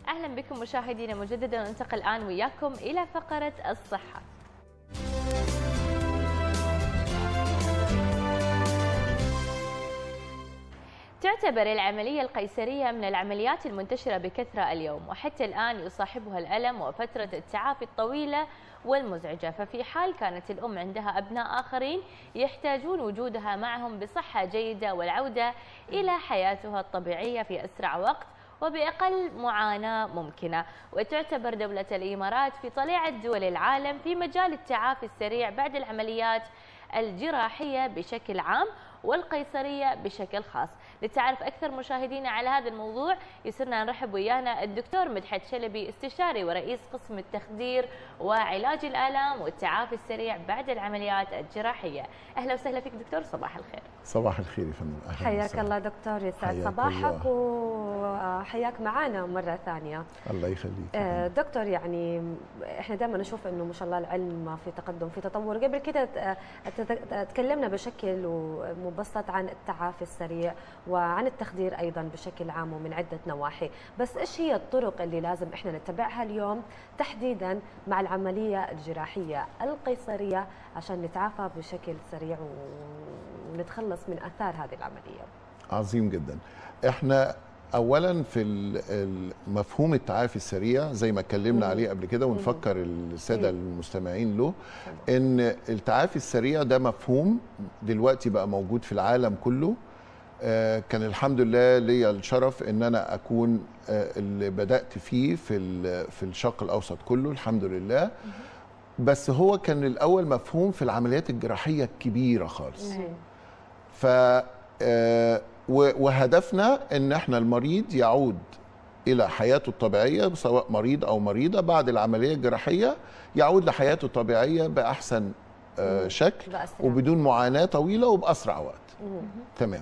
اهلا بكم مشاهدينا مجددا ننتقل الان وياكم الى فقره الصحه تعتبر العملية القيصرية من العمليات المنتشرة بكثرة اليوم وحتى الآن يصاحبها الألم وفترة التعافي الطويلة والمزعجة ففي حال كانت الأم عندها أبناء آخرين يحتاجون وجودها معهم بصحة جيدة والعودة إلى حياتها الطبيعية في أسرع وقت وبأقل معاناة ممكنة وتعتبر دولة الإمارات في طليعة دول العالم في مجال التعافي السريع بعد العمليات الجراحية بشكل عام والقيصرية بشكل خاص لتعرف أكثر مشاهدينا على هذا الموضوع يسرنا نرحب ويانا الدكتور مدحت شلبي استشاري ورئيس قسم التخدير وعلاج الآلام والتعافي السريع بعد العمليات الجراحية أهلا وسهلا فيك دكتور صباح الخير صباح الخير يا فندم أهلا حياك الله دكتور يسعد صباحك وحياك معنا مرة ثانية الله يخليك آه دكتور يعني احنا دائما نشوف انه ما شاء الله العلم في تقدم في تطور قبل كده تكلمنا بشكل مبسط عن التعافي السريع وعن التخدير ايضا بشكل عام ومن عده نواحي، بس ايش هي الطرق اللي لازم احنا نتبعها اليوم تحديدا مع العمليه الجراحيه القيصريه عشان نتعافى بشكل سريع ونتخلص من اثار هذه العمليه. عظيم جدا. احنا اولا في مفهوم التعافي السريع زي ما اتكلمنا عليه قبل كده ونفكر الساده المستمعين له ان التعافي السريع ده مفهوم دلوقتي بقى موجود في العالم كله كان الحمد لله ليا الشرف ان انا اكون اللي بدات فيه في في الشرق الاوسط كله الحمد لله بس هو كان الاول مفهوم في العمليات الجراحيه الكبيره خالص ف وهدفنا ان احنا المريض يعود الى حياته الطبيعيه سواء مريض او مريضه بعد العمليه الجراحيه يعود لحياته الطبيعيه باحسن شكل وبدون معاناه طويله وباسرع وقت تمام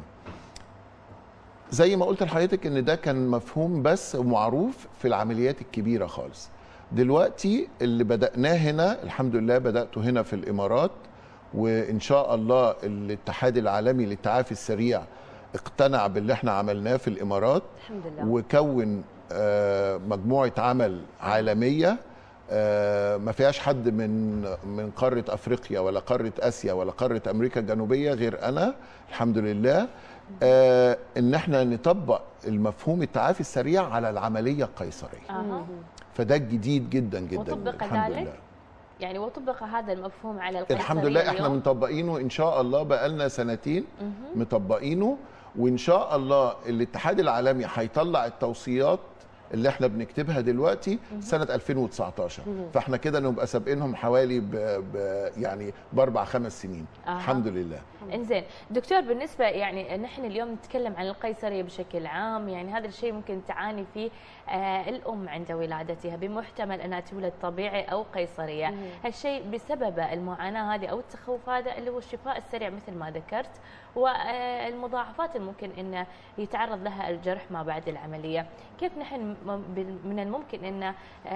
زي ما قلت لحضرتك ان ده كان مفهوم بس ومعروف في العمليات الكبيره خالص دلوقتي اللي بدأناه هنا الحمد لله بدأته هنا في الإمارات وإن شاء الله الاتحاد العالمي للتعافي السريع اقتنع باللي احنا عملناه في الإمارات الحمد لله وكون آه مجموعة عمل عالمية آه ما فيهاش حد من من قارة أفريقيا ولا قارة آسيا ولا قارة أمريكا الجنوبية غير أنا الحمد لله آه ان احنا نطبق المفهوم التعافي السريع على العمليه القيصريه أه. فده جديد جدا جدا وطبق الحمد ذلك لله يعني وطبق هذا المفهوم على القيصريه الحمد لله احنا اليوم؟ مطبقينه ان شاء الله بقالنا سنتين مطبقينه وان شاء الله الاتحاد العالمي هيطلع التوصيات اللي احنا بنكتبها دلوقتي سنه 2019 فاحنا كده نبقى سابقينهم حوالي ب ب يعني باربع خمس سنين أها. الحمد لله انزين دكتور بالنسبه يعني نحن اليوم نتكلم عن القيصريه بشكل عام يعني هذا الشيء ممكن تعاني فيه آه الام عند ولادتها بمحتمل انها تولد طبيعي او قيصريه هالشيء بسبب المعاناه هذه او التخوف هذا اللي هو الشفاء السريع مثل ما ذكرت والمضاعفات الممكن انه يتعرض لها الجرح ما بعد العمليه كيف نحن من الممكن ان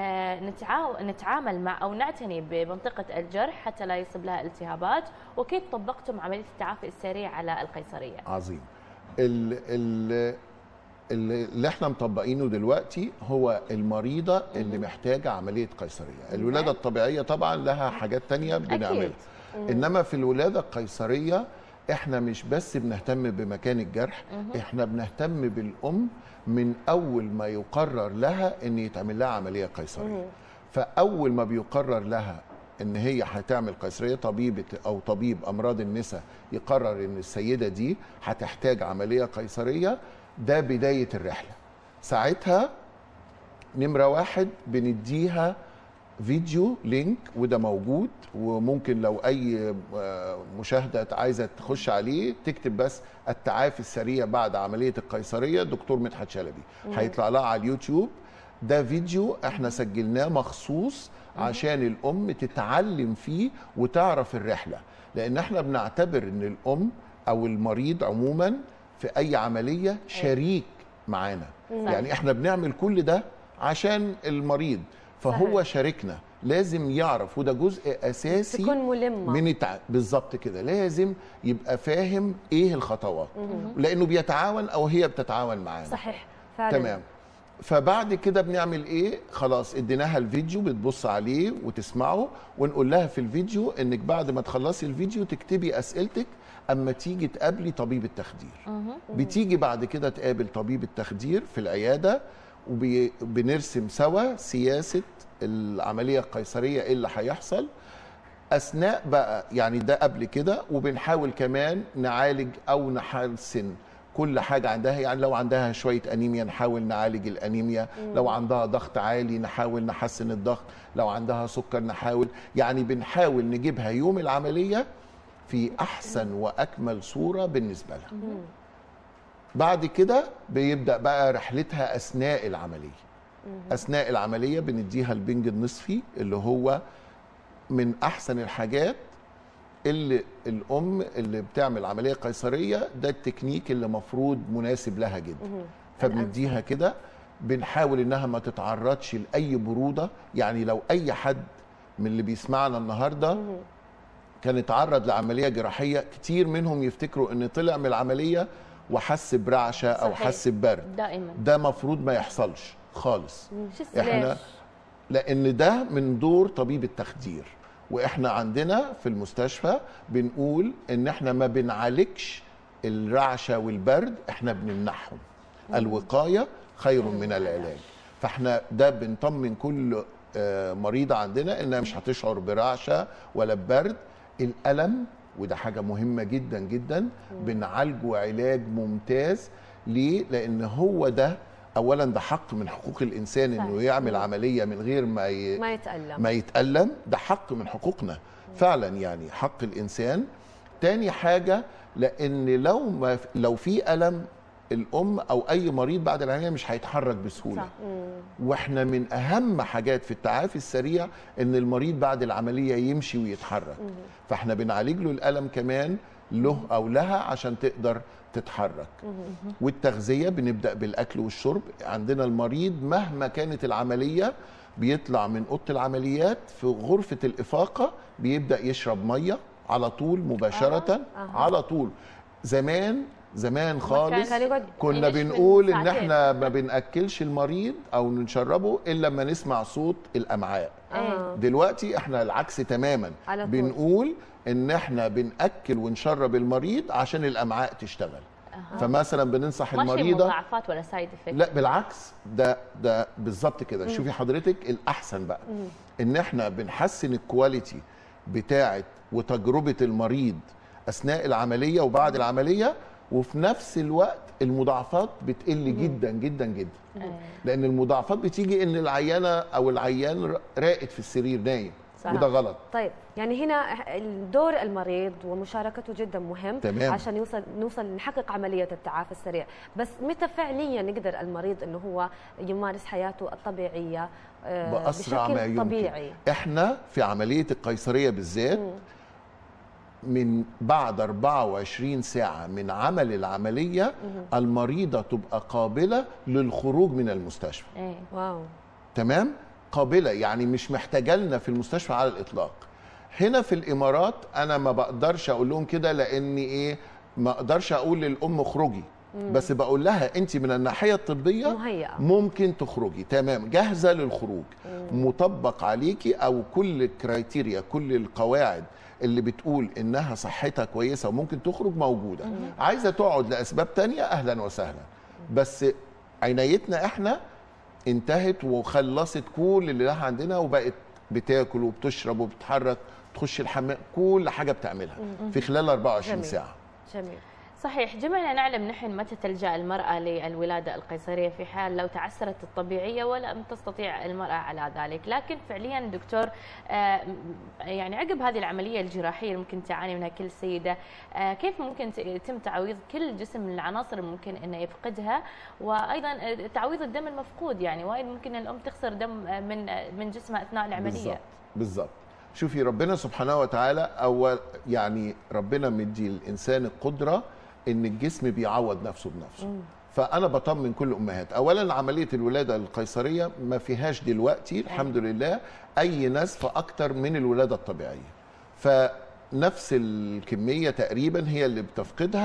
نتعامل مع او نعتني بمنطقه الجرح حتى لا يصيب لها التهابات وكيف طبقتم عمليه التعافي السريع على القيصريه عظيم ال ال اللي احنا مطبقينه دلوقتي هو المريضه اللي محتاجه عمليه قيصريه الولاده الطبيعيه طبعا لها حاجات تانية بنعملها انما في الولاده القيصريه احنا مش بس بنهتم بمكان الجرح احنا بنهتم بالام من اول ما يقرر لها ان يتعمل لها عمليه قيصريه فاول ما بيقرر لها ان هي هتعمل قيصريه طبيبه او طبيب امراض النساء يقرر ان السيده دي هتحتاج عمليه قيصريه ده بدايه الرحله ساعتها نمره واحد بنديها فيديو لينك وده موجود وممكن لو اي مشاهده عايزه تخش عليه تكتب بس التعافي السريع بعد عمليه القيصريه دكتور مدحت شلبي هيطلع لها على اليوتيوب ده فيديو احنا سجلناه مخصوص عشان الام تتعلم فيه وتعرف الرحله لان احنا بنعتبر ان الام او المريض عموما في اي عمليه شريك معانا يعني احنا بنعمل كل ده عشان المريض فهو صحيح. شاركنا لازم يعرف وده جزء اساسي تكون ملمه من التع... بالظبط كده لازم يبقى فاهم ايه الخطوات لانه بيتعاون او هي بتتعاون معانا صحيح فعلا تمام فبعد كده بنعمل ايه خلاص اديناها الفيديو بتبص عليه وتسمعه ونقول لها في الفيديو انك بعد ما تخلصي الفيديو تكتبي اسئلتك اما تيجي تقابلي طبيب التخدير بتيجي بعد كده تقابل طبيب التخدير في العياده وبنرسم سوا سياسه العمليه القيصريه ايه اللي هيحصل اثناء بقى يعني ده قبل كده وبنحاول كمان نعالج او نحسن كل حاجه عندها يعني لو عندها شويه انيميا نحاول نعالج الانيميا لو عندها ضغط عالي نحاول نحسن الضغط لو عندها سكر نحاول يعني بنحاول نجيبها يوم العمليه في احسن واكمل صوره بالنسبه لها بعد كده بيبدا بقى رحلتها اثناء العمليه اثناء العمليه بنديها البنج النصفي اللي هو من احسن الحاجات اللي الام اللي بتعمل عمليه قيصريه ده التكنيك اللي مفروض مناسب لها جدا فبنديها كده بنحاول انها ما تتعرضش لاي بروده يعني لو اي حد من اللي بيسمعنا النهارده كان اتعرض لعمليه جراحيه كتير منهم يفتكروا ان طلع من العمليه وحس برعشه او صحيح. حس ببرد دائما ده مفروض ما يحصلش خالص شو السبب؟ احنا لان ده من دور طبيب التخدير واحنا عندنا في المستشفى بنقول ان احنا ما بنعالجش الرعشه والبرد احنا بنمنعهم الوقايه خير من العلاج فاحنا ده بنطمن كل آه، مريضه عندنا انها مش هتشعر برعشه ولا ببرد الالم وده حاجه مهمه جدا جدا بنعالجه علاج ممتاز ليه لان هو ده اولا ده حق من حقوق الانسان انه صحيح. يعمل عمليه من غير ما ي... ما يتألم ما يتألم ده حق من حقوقنا فعلا يعني حق الإنسان تاني حاجة لأن لو ما لو في ألم الأم أو أي مريض بعد العملية مش هيتحرك بسهولة صح. واحنا من أهم حاجات في التعافي السريع إن المريض بعد العملية يمشي ويتحرك فاحنا بنعالج له الألم كمان له أو لها عشان تقدر تتحرك والتغذية بنبدأ بالأكل والشرب عندنا المريض مهما كانت العملية بيطلع من أوضة العمليات في غرفة الإفاقة بيبدأ يشرب مية على طول مباشرة آه. على طول زمان زمان خالص كان يقعد كنا يعيش من بنقول ان ساعتين. احنا ما بناكلش المريض او نشربه الا لما نسمع صوت الامعاء آه. دلوقتي احنا العكس تماما على طول. بنقول ان احنا بناكل ونشرب المريض عشان الامعاء تشتغل فمثلا بننصح ماشي المريضه مضاعفات ولا سايد افكت لا بالعكس ده ده بالظبط كده شوفي حضرتك الاحسن بقى ان احنا بنحسن الكواليتي بتاعه وتجربه المريض اثناء العمليه وبعد العمليه وفي نفس الوقت المضاعفات بتقل جدا جدا جدا لان المضاعفات بتيجي ان العيانه او العيان راقد في السرير نايم صح. وده غلط طيب يعني هنا دور المريض ومشاركته جدا مهم تمام. عشان يوصل نوصل نحقق عمليه التعافي السريع بس متى فعليا يقدر المريض انه هو يمارس حياته الطبيعيه آه، باسرع بشكل ما يمكن طبيعي احنا في عمليه القيصريه بالذات من بعد 24 ساعه من عمل العمليه المريضه تبقى قابله للخروج من المستشفى ايه واو تمام قابله يعني مش محتاجه لنا في المستشفى على الاطلاق هنا في الامارات انا ما بقدرش اقول لهم كده لان ايه ما اقدرش اقول للام اخرجي بس بقول لها انت من الناحيه الطبيه مهيئة. ممكن تخرجي تمام جاهزه للخروج مطبق عليكي او كل الكرايتيريا كل القواعد اللي بتقول انها صحتها كويسه وممكن تخرج موجوده عايزه تقعد لاسباب تانية اهلا وسهلا بس عنايتنا احنا انتهت وخلصت كل اللي لها عندنا وبقت بتاكل وبتشرب وبتتحرك تخش الحمام كل حاجه بتعملها في خلال 24 جميل. ساعه جميل صحيح جميلة نعلم نحن متى تلجأ المرأة للولادة القيصرية في حال لو تعسرت الطبيعية ولم تستطيع المرأة على ذلك لكن فعليا دكتور آه، يعني عقب هذه العملية الجراحية اللي ممكن تعاني منها كل سيدة آه، كيف ممكن ت- يتم تعويض كل جسم من العناصر اللي ممكن انه يفقدها وايضا آه، تعويض الدم المفقود يعني وايد ممكن الام تخسر دم آه، من آه، من جسمها اثناء العملية بالظبط بالظبط شوفي ربنا سبحانه وتعالى اول يعني ربنا مدي الانسان القدره ان الجسم بيعوض نفسه بنفسه فانا بطمن كل الامهات اولا عمليه الولاده القيصريه ما فيهاش دلوقتي الحمد لله اي نزف اكتر من الولاده الطبيعيه فنفس الكميه تقريبا هي اللي بتفقدها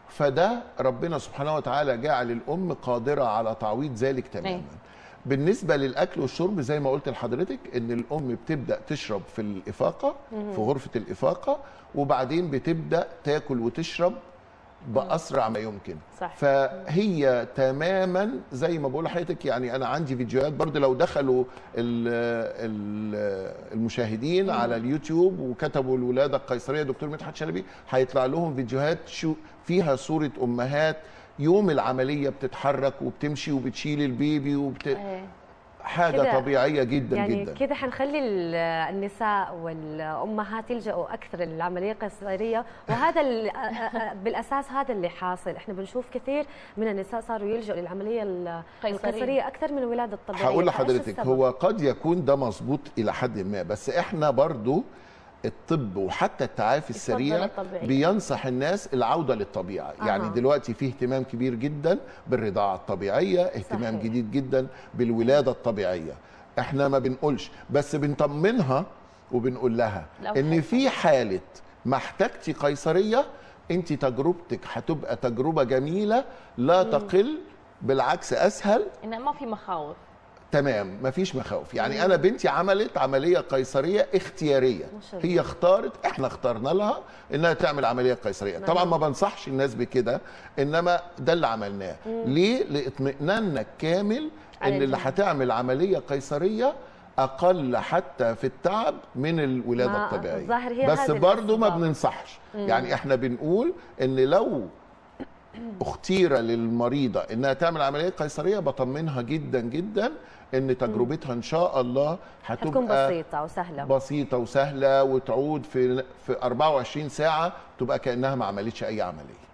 فده ربنا سبحانه وتعالى جعل الام قادره على تعويض ذلك تماما أيوة. بالنسبه للاكل والشرب زي ما قلت لحضرتك ان الام بتبدا تشرب في الافاقه في غرفه الافاقه وبعدين بتبدا تاكل وتشرب باسرع ما يمكن صح. فهي تماما زي ما بقول لحضرتك يعني انا عندي فيديوهات برضه لو دخلوا ال ال المشاهدين على اليوتيوب وكتبوا الولاده القيصريه دكتور مدحت شلبي هيطلع لهم فيديوهات شو فيها صوره امهات يوم العمليه بتتحرك وبتمشي وبتشيل البيبي وبت... إيه. حاجه كده- طبيعيه جدا يعني جدا كده حنخلي ال- النساء والامهات يلجأوا اكثر للعمليه القيصريه وهذا ال- أ- أ- بالاساس هذا اللي حاصل احنا بنشوف كثير من النساء صاروا يلجأوا للعمليه ال- قيصرية. القيصريه اكثر من الولاده الطبيعيه هقول فإيش لحضرتك السبب؟ هو قد يكون ده مظبوط الى حد ما بس احنا برضو الطب وحتى التعافي السريع الطبيعي. بينصح الناس العوده للطبيعه أها. يعني دلوقتي في اهتمام كبير جدا بالرضاعه الطبيعيه اهتمام صحيح. جديد جدا بالولاده الطبيعيه احنا ما بنقولش بس بنطمنها وبنقول لها لو ان حاجة. في حاله ما احتجتي قيصريه انت تجربتك هتبقى تجربه جميله لا تقل بالعكس اسهل انه ما في مخاوف تمام مفيش مخاوف يعني انا بنتي عملت عمليه قيصريه اختياريه ما شاء الله. هي اختارت احنا اخترنا لها انها تعمل عمليه قيصريه طبعا ما بنصحش الناس بكده انما ده اللي عملناه ليه لاطمئناننا الكامل على ان اللي الجنين. هتعمل عمليه قيصريه اقل حتى في التعب من الولاده ما- الطبيعيه الظاهر هي بس هذه برضو ما الأسباب. بننصحش يعني احنا بنقول ان لو اختير للمريضه انها تعمل عمليه قيصريه بطمنها جدا جدا ان تجربتها ان شاء الله حتكون هتبقى بسيطه وسهله بسيطه وسهله وتعود في في 24 ساعه تبقى كانها ما عملتش اي عمليه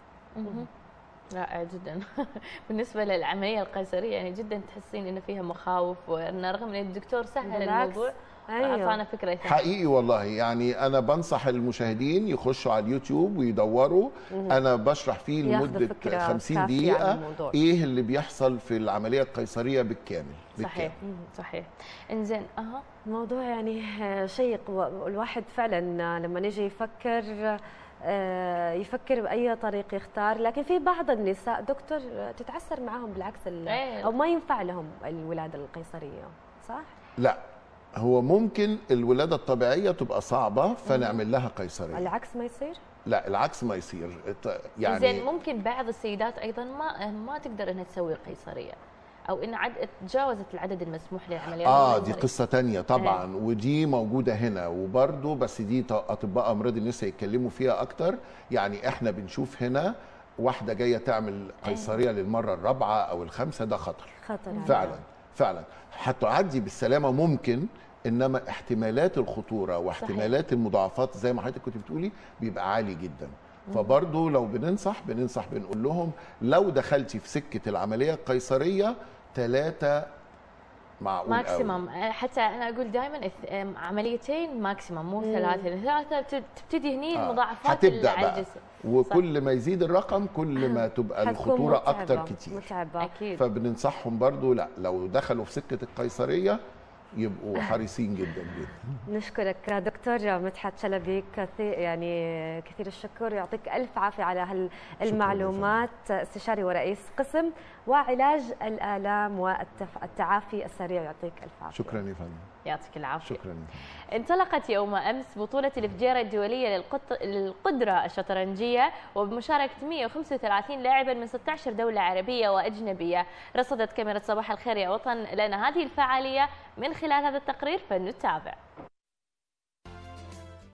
رائع جدا بالنسبه للعمليه القيصريه يعني جدا تحسين ان فيها مخاوف وان رغم ان الدكتور سهل بالعكس. الموضوع أيوه. اعطانا فكره ثانيه حقيقي والله يعني انا بنصح المشاهدين يخشوا على اليوتيوب ويدوروا انا بشرح فيه ياخدوا لمده فكرة 50 كافية عن دقيقه الموضوع. ايه اللي بيحصل في العمليه القيصريه بالكامل صحيح مم، صحيح انزين اها موضوع يعني شيق والواحد فعلا لما نجي يفكر آه، يفكر باي طريق يختار لكن في بعض النساء دكتور تتعسر معاهم بالعكس ال- إيه. او ما ينفع لهم الولاده القيصريه صح لا هو ممكن الولاده الطبيعيه تبقى صعبه فنعمل لها قيصريه العكس ما يصير لا العكس ما يصير ط- يعني يعني زين ممكن بعض السيدات ايضا ما ما تقدر انها تسوي قيصريه او ان عد تجاوزت العدد المسموح للعمليات اه دي القيصرية. قصه تانية طبعا ودي موجوده هنا وبرده بس دي ط- اطباء امراض النساء يتكلموا فيها اكتر يعني احنا بنشوف هنا واحده جايه تعمل قيصريه للمره الرابعه او الخامسه ده خطر خطر عليها. فعلا فعلا هتعدي بالسلامه ممكن انما احتمالات الخطوره واحتمالات المضاعفات زي ما حضرتك كنت بتقولي بيبقى عالي جدا فبرضه لو بننصح بننصح بنقول لهم لو دخلتي في سكه العمليه القيصريه ثلاثه معقول قوي. ماكسيمم حتى انا اقول دائما عمليتين ماكسيمم مو ثلاثه ثلاثه بت- تبتدي هني آه، المضاعفات اللي هتبدا على بقى الجسم وكل ما يزيد الرقم كل ما تبقى حتكون الخطوره متعبة- اكتر كتير متعبه اكيد فبننصحهم برضو لا لو دخلوا في سكه القيصريه يبقوا حريصين جدا جدا نشكرك دكتور مدحت شلبي كثير يعني كثير الشكر يعطيك الف عافيه على هالمعلومات استشاري ورئيس قسم وعلاج الالام والتعافي السريع يعطيك الف عافيه شكرا يا فندم يعطيك العافيه شكرا انطلقت يوم امس بطوله الفجيره الدوليه للقط... للقدره الشطرنجيه وبمشاركه 135 لاعبا من 16 دوله عربيه واجنبيه رصدت كاميرا صباح الخير يا وطن لنا هذه الفعاليه من خلال هذا التقرير فلنتابع